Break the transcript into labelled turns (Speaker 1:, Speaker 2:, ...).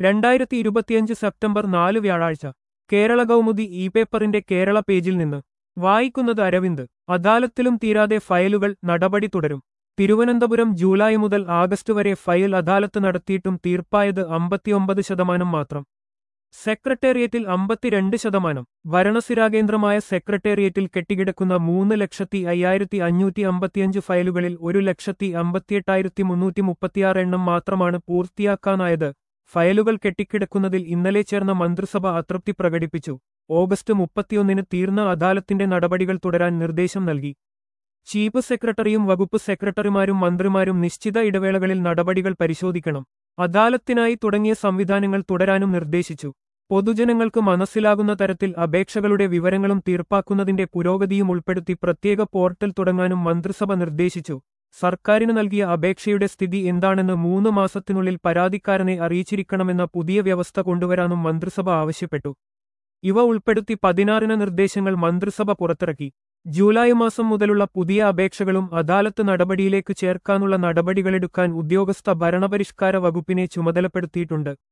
Speaker 1: രണ്ടായിരത്തി ഇരുപത്തിയഞ്ച് സെപ്റ്റംബർ നാല് വ്യാഴാഴ്ച കേരള കൗമുദി ഇ പേപ്പറിന്റെ കേരള പേജിൽ നിന്ന് വായിക്കുന്നത് അരവിന്ദ് അദാലത്തിലും തീരാതെ ഫയലുകൾ നടപടി തുടരും തിരുവനന്തപുരം ജൂലൈ മുതൽ ആഗസ്റ്റ് വരെ ഫയൽ അദാലത്ത് നടത്തിയിട്ടും തീർപ്പായത് അമ്പത്തിയൊമ്പത് ശതമാനം മാത്രം സെക്രട്ടേറിയറ്റിൽ അമ്പത്തിരണ്ട് ശതമാനം ഭരണസിരാകേന്ദ്രമായ സെക്രട്ടേറിയറ്റിൽ കെട്ടിക്കിടക്കുന്ന മൂന്ന് ലക്ഷത്തി അയ്യായിരത്തി അഞ്ഞൂറ്റി അമ്പത്തിയഞ്ച് ഫയലുകളിൽ ഒരു ലക്ഷത്തി അമ്പത്തിയെട്ടായിരത്തി മുന്നൂറ്റി മുപ്പത്തിയാറ് എണ്ണം മാത്രമാണ് പൂർത്തിയാക്കാനായത് ഫയലുകൾ കെട്ടിക്കിടക്കുന്നതിൽ ഇന്നലെ ചേർന്ന മന്ത്രിസഭ അതൃപ്തി പ്രകടിപ്പിച്ചു ഓഗസ്റ്റ് മുപ്പത്തിയൊന്നിന് തീർന്ന അദാലത്തിന്റെ നടപടികൾ തുടരാൻ നിർദ്ദേശം നൽകി ചീഫ് സെക്രട്ടറിയും വകുപ്പ് സെക്രട്ടറിമാരും മന്ത്രിമാരും നിശ്ചിത ഇടവേളകളിൽ നടപടികൾ പരിശോധിക്കണം അദാലത്തിനായി തുടങ്ങിയ സംവിധാനങ്ങൾ തുടരാനും നിർദ്ദേശിച്ചു പൊതുജനങ്ങൾക്ക് മനസ്സിലാകുന്ന തരത്തിൽ അപേക്ഷകളുടെ വിവരങ്ങളും തീർപ്പാക്കുന്നതിന്റെ പുരോഗതിയും ഉൾപ്പെടുത്തി പ്രത്യേക പോർട്ടൽ തുടങ്ങാനും മന്ത്രിസഭ നിർദ്ദേശിച്ചു സർക്കാരിന് നൽകിയ അപേക്ഷയുടെ സ്ഥിതി എന്താണെന്ന് മൂന്ന് മാസത്തിനുള്ളിൽ പരാതിക്കാരനെ അറിയിച്ചിരിക്കണമെന്ന പുതിയ വ്യവസ്ഥ കൊണ്ടുവരാനും മന്ത്രിസഭ ആവശ്യപ്പെട്ടു ഇവ ഉൾപ്പെടുത്തി പതിനാറിന് നിർദ്ദേശങ്ങൾ മന്ത്രിസഭ പുറത്തിറക്കി ജൂലൈ മാസം മുതലുള്ള പുതിയ അപേക്ഷകളും അദാലത്ത് നടപടിയിലേക്ക് ചേർക്കാനുള്ള നടപടികളെടുക്കാൻ ഉദ്യോഗസ്ഥ ഭരണപരിഷ്കാര വകുപ്പിനെ ചുമതലപ്പെടുത്തിയിട്ടുണ്ട്